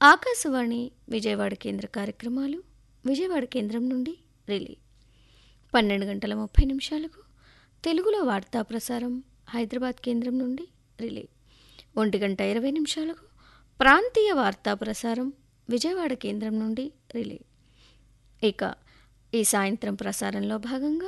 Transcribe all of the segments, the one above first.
ఆకాశవాణి విజయవాడ కేంద్ర కార్యక్రమాలు విజయవాడ కేంద్రం నుండి రిలీ పన్నెండు గంటల ముప్పై నిమిషాలకు తెలుగులో వార్తా ప్రసారం హైదరాబాద్ కేంద్రం నుండి రిలీ ఒంటి గంట ఇరవై నిమిషాలకు ప్రాంతీయ వార్తా ప్రసారం విజయవాడ కేంద్రం నుండి రిలీ ఇక ఈ సాయంత్రం ప్రసారంలో భాగంగా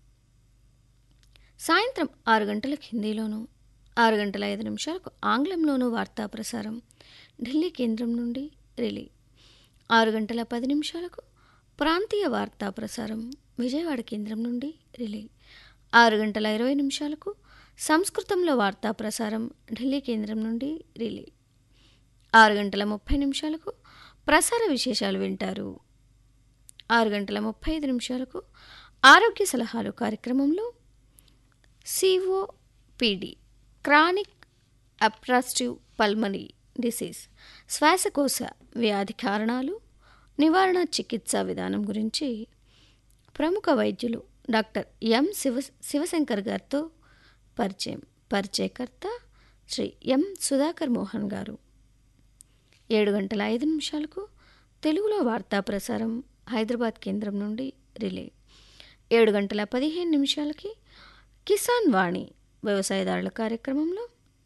సాయంత్రం ఆరు గంటలకు హిందీలోను ఆరు గంటల ఐదు నిమిషాలకు ఆంగ్లంలోనూ వార్తా ప్రసారం ఢిల్లీ కేంద్రం నుండి రిలీ ఆరు గంటల పది నిమిషాలకు ప్రాంతీయ వార్తా ప్రసారం విజయవాడ కేంద్రం నుండి రిలీ ఆరు గంటల ఇరవై నిమిషాలకు సంస్కృతంలో వార్తా ప్రసారం ఢిల్లీ కేంద్రం నుండి రిలీ ఆరు గంటల ముప్పై నిమిషాలకు ప్రసార విశేషాలు వింటారు ఆరు గంటల ముప్పై ఐదు నిమిషాలకు ఆరోగ్య సలహాలు కార్యక్రమంలో COPD chronic obstructive pulmonary disease శ్వాసకోశ వ్యాధి కారణాలు నివారణ చికిత్సా విధానం గురించి ప్రముఖ వైద్యులు డాక్టర్ ఎం శివ శివశంకర్ గారితో పరిచయం పరిచయకర్త శ్రీ ఎం సుధాకర్ మోహన్ గారు ఏడు గంటల ఐదు నిమిషాలకు తెలుగులో వార్తా ప్రసారం హైదరాబాద్ కేంద్రం నుండి రిలే ఏడు గంటల పదిహేను నిమిషాలకి కిసాన్ వాణి వ్యవసాయదారుల కార్యక్రమంలో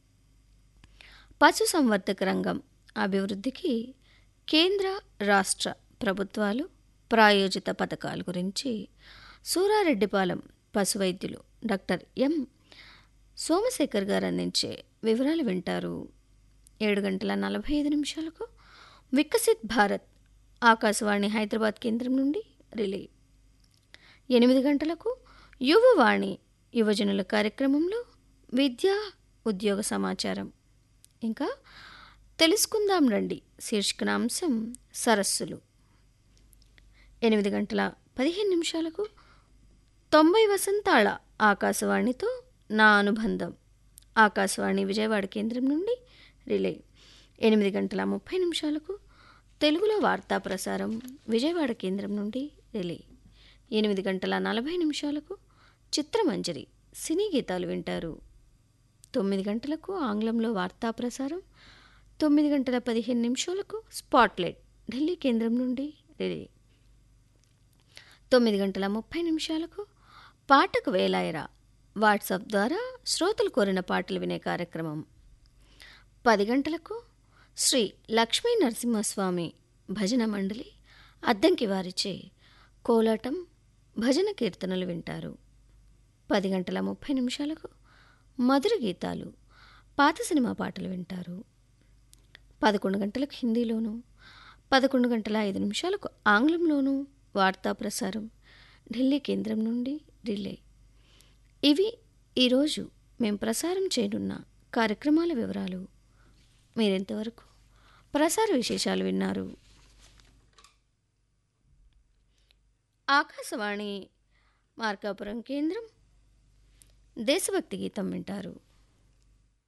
పశు సంవర్ధక రంగం అభివృద్ధికి కేంద్ర రాష్ట్ర ప్రభుత్వాలు ప్రాయోజిత పథకాల గురించి సూరారెడ్డిపాలెం పశు వైద్యులు డాక్టర్ ఎం సోమశేఖర్ గారు అందించే వివరాలు వింటారు ఏడు గంటల నలభై ఐదు నిమిషాలకు వికసిత్ భారత్ ఆకాశవాణి హైదరాబాద్ కేంద్రం నుండి రిలే ఎనిమిది గంటలకు యువవాణి యువజనుల కార్యక్రమంలో విద్యా ఉద్యోగ సమాచారం ఇంకా తెలుసుకుందాం రండి శీర్షికన అంశం సరస్సులు ఎనిమిది గంటల పదిహేను నిమిషాలకు తొంభై వసంతాళ ఆకాశవాణితో నా అనుబంధం ఆకాశవాణి విజయవాడ కేంద్రం నుండి రిలే ఎనిమిది గంటల ముప్పై నిమిషాలకు తెలుగులో వార్తా ప్రసారం విజయవాడ కేంద్రం నుండి రిలే ఎనిమిది గంటల నలభై నిమిషాలకు చిత్రమంజరి సినీ గీతాలు వింటారు తొమ్మిది గంటలకు ఆంగ్లంలో వార్తా ప్రసారం తొమ్మిది గంటల పదిహేను నిమిషాలకు స్పాట్లైట్ ఢిల్లీ కేంద్రం నుండి రిలే తొమ్మిది గంటల ముప్పై నిమిషాలకు పాటకు వేలాయరా వాట్సాప్ ద్వారా శ్రోతలు కోరిన పాటలు వినే కార్యక్రమం పది గంటలకు శ్రీ లక్ష్మీ నరసింహస్వామి భజన మండలి అద్దంకి వారిచే కోలాటం భజన కీర్తనలు వింటారు పది గంటల ముప్పై నిమిషాలకు మధుర గీతాలు పాత సినిమా పాటలు వింటారు పదకొండు గంటలకు హిందీలోను పదకొండు గంటల ఐదు నిమిషాలకు ఆంగ్లంలోనూ వార్తా ప్రసారం ఢిల్లీ కేంద్రం నుండి రిలే ఇవి ఈరోజు మేము ప్రసారం చేయనున్న కార్యక్రమాల వివరాలు మీరెంతవరకు ప్రసార విశేషాలు విన్నారు ఆకాశవాణి మార్కాపురం కేంద్రం దేశభక్తి గీతం వింటారు